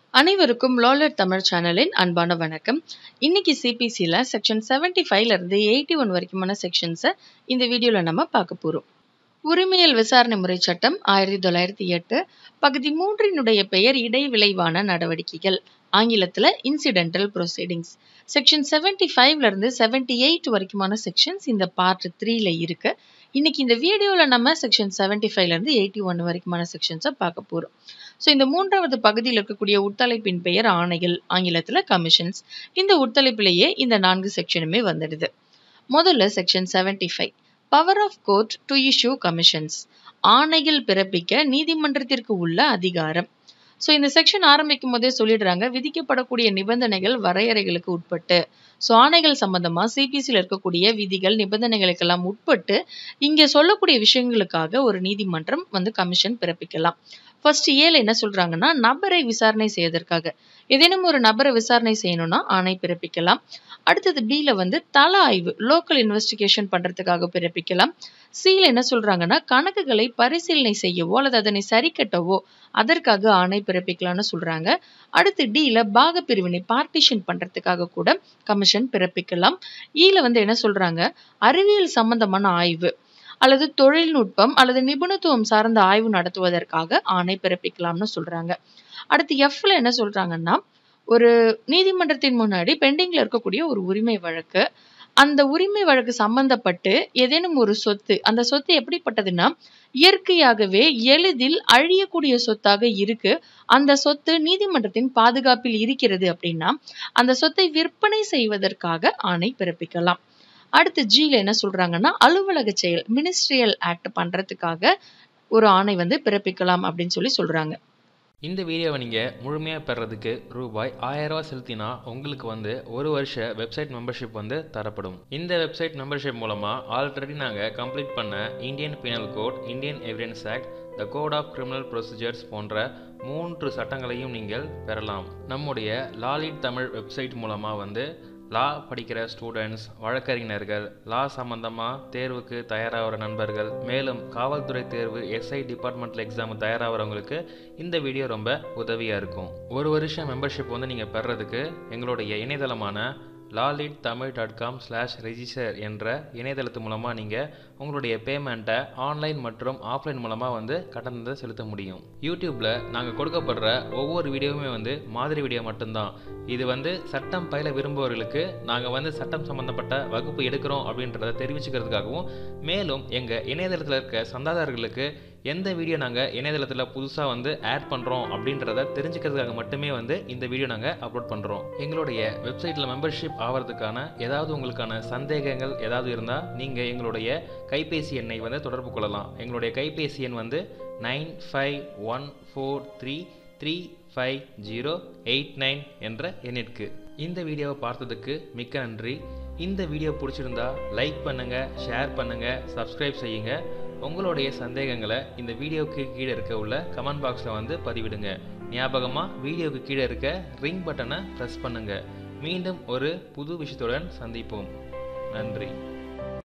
அனைவருக்கும் லாலர் தமிழ் சேனலின் அன்பான வணக்கம் இன்னைக்கு சிபிசியில் செக்ஷன் செவன்டி ஃபைவ்ல இருந்து எயிட்டி ஒன் வரைக்குமான செக்ஷன்ஸை இந்த வீடியோவில் நம்ம பார்க்க போகிறோம் உரிமையல் விசாரணை முறை சட்டம் ஆயிரத்தி தொள்ளாயிரத்தி எட்டு பகுதி மூன்றினுடைய பெயர் இடைவிளைவான நடவடிக்கைகள் ஆங்கிலத்தில் இன்சிடென்டல் ப்ரொசீடிங்ஸ் செக்ஷன் செவன்டி ஃபைவ்ல இருந்து செவன்டி எயிட் வரைக்குமான செக்ஷன்ஸ் இந்த பார்ட் த்ரீல இருக்கு இன்னைக்கு இந்த வீடியோவில் நம்ம செக்ஷன் செவன்டி ஃபைவ்ல இருந்து எயிட்டி ஒன் வரைக்குமான செக்ஷன்ஸை பார்க்க போகிறோம் ஸோ இந்த மூன்றாவது பகுதியில் இருக்கக்கூடிய உட்தலைப்பின் பெயர் ஆணைகள் ஆங்கிலத்தில் கமிஷன்ஸ் இந்த உட்தலைப்பிலேயே இந்த நான்கு செக்ஷனுமே வந்துடுது முதல்ல section seventy five power of court to issue commissions ஆணைகள் பிறப்பிக்க நீதிமன்றத்திற்கு உள்ள அதிகாரம் ஸோ இந்த செக்ஷன் ஆரம்பிக்கும் போதே சொல்லிடுறாங்க விதிக்கப்படக்கூடிய நிபந்தனைகள் வரையறைகளுக்கு உட்பட்டு ஸோ ஆணைகள் சம்பந்தமா சிபிசியில் இருக்கக்கூடிய விதிகள் நிபந்தனைகளுக்கெல்லாம் உட்பட்டு இங்கே சொல்லக்கூடிய விஷயங்களுக்காக ஒரு நீதிமன்றம் வந்து கமிஷன் பிறப்பிக்கலாம் ஃபர்ஸ்ட் ஏல என்ன சொல்றாங்கன்னா நபரை விசாரணை செய்வதற்காக ஏதேனும் ஒரு நபரை விசாரணை செய்யணும்னா ஆணை பிறப்பிக்கலாம் அடுத்தது பில வந்து தல ஆய்வு லோக்கல் இன்வெஸ்டிகேஷன் பண்றதுக்காக பிறப்பிக்கலாம் சில என்ன சொல்றாங்கன்னா கணக்குகளை பரிசீலனை செய்யவோ அல்லது அதனை சரி கட்டவோ அதற்காக ஆணை பிறப்பிக்கலாம்னு சொல்றாங்க அடுத்து டில பாக பிரிவினை பார்ட்டிஷன் பண்றதுக்காக கூட கமிஷன் பிறப்பிக்கலாம் ஈல வந்து என்ன சொல்றாங்க அறிவியல் சம்பந்தமான ஆய்வு அல்லது தொழில்நுட்பம் அல்லது நிபுணத்துவம் சார்ந்த ஆய்வு நடத்துவதற்காக ஆணை பிறப்பிக்கலாம்னு சொல்றாங்க அடுத்து எஃப்ல என்ன சொல்றாங்கன்னா ஒரு நீதிமன்றத்தின் முன்னாடி பெண்டிங்ல இருக்கக்கூடிய ஒரு உரிமை வழக்கு அந்த உரிமை வழக்கு சம்பந்தப்பட்டு ஏதேனும் ஒரு சொத்து அந்த சொத்து எப்படிப்பட்டதுன்னா இயற்கையாகவே எளிதில் அழியக்கூடிய சொத்தாக இருக்கு அந்த சொத்து நீதிமன்றத்தின் பாதுகாப்பில் இருக்கிறது அப்படின்னா அந்த சொத்தை விற்பனை செய்வதற்காக ஆணை பிறப்பிக்கலாம் அடுத்து ஜில என்ன சொல்றாங்கன்னா அலுவலக செயல் மினிஸ்ட்ரியல் ஆக்ட் பண்றதுக்காக ஒரு ஆணை வந்து பிறப்பிக்கலாம் அப்படின்னு சொல்லி சொல்றாங்க இந்த வீடியோவை நீங்கள் முழுமையாக பெறதுக்கு ரூபாய் ஆயிரரூவா செலுத்தினா உங்களுக்கு வந்து ஒரு வருஷ வெப்சைட் மெம்பர்ஷிப் வந்து தரப்படும் இந்த வெப்சைட் மெம்பர்ஷிப் மூலமாக ஆல்ரெடி நாங்கள் கம்ப்ளீட் பண்ண Indian penal code Indian evidence act the code of criminal procedures போன்ற மூன்று சட்டங்களையும் நீங்கள் பெறலாம் நம்முடைய லாலிட் தமிழ் வெப்சைட் மூலமாக வந்து லா படிக்கிற ஸ்டூடெண்ட்ஸ் வழக்கறிஞர்கள் லா சம்மந்தமாக தேர்வுக்கு தயாராகிற நண்பர்கள் மேலும் காவல்துறை தேர்வு எஸ்ஐ டிபார்ட்மெண்டல் எக்ஸாம் தயாராகிறவங்களுக்கு இந்த வீடியோ ரொம்ப உதவியாக இருக்கும் ஒரு வருஷம் மெம்பர்ஷிப் வந்து நீங்கள் பெறதுக்கு எங்களுடைய இணையதளமான லாலிட் Tamil dot com slash register என்ற இணையதளத்து மூலமாக நீங்கள் உங்களுடைய பேமெண்ட்டை ஆன்லைன் மற்றும் ஆஃப்லைன் மூலமாக வந்து கட்டணத்தை செலுத்த முடியும் யூடியூப்பில் நாங்கள் கொடுக்கப்படுற ஒவ்வொரு வீடியோவுமே வந்து மாதிரி வீடியோ மட்டும்தான் இது வந்து சட்டம் பயில விரும்புபவர்களுக்கு நாங்கள் வந்து சட்டம் சம்மந்தப்பட்ட வகுப்பு எடுக்கிறோம் அப்படின்றத தெரிவிச்சுக்கிறதுக்காகவும் மேலும் எங்கள் இணையதளத்தில் இருக்க சந்தாதாரர்களுக்கு எந்த வீடியோ நாங்கள் இணையதளத்தில் புதுசாக வந்து ஆட் பண்ணுறோம் அப்படின்றத தெரிஞ்சுக்கிறதுக்காக மட்டுமே வந்து இந்த வீடியோ நாங்கள் அப்லோட் பண்ணுறோம் எங்களுடைய வெப்சைட்டில் மெம்பர்ஷிப் ஆகிறதுக்கான ஏதாவது உங்களுக்கான சந்தேகங்கள் ஏதாவது இருந்தால் நீங்கள் எங்களுடைய கைபேசி எண்ணை வந்து தொடர்பு கொள்ளலாம் எங்களுடைய கைபேசி எண் வந்து nine five one four three three five zero eight nine என்ற எண்ணிற்கு இந்த வீடியோவை பார்த்ததுக்கு மிக்க நன்றி இந்த வீடியோ பிடிச்சிருந்தா லைக் பண்ணுங்கள் ஷேர் பண்ணுங்கள் சப்ஸ்கிரைப் செய்யுங்க உங்களுடைய சந்தேகங்களை இந்த வீடியோவுக்கு கீழே இருக்க உள்ள கமெண்ட் பாக்ஸில் வந்து பதிவிடுங்க ஞாபகமாக வீடியோவுக்கு கீழே இருக்க ரிங் பட்டனை ப்ரெஸ் பண்ணுங்கள் மீண்டும் ஒரு புது விஷயத்துடன் சந்திப்போம் நன்றி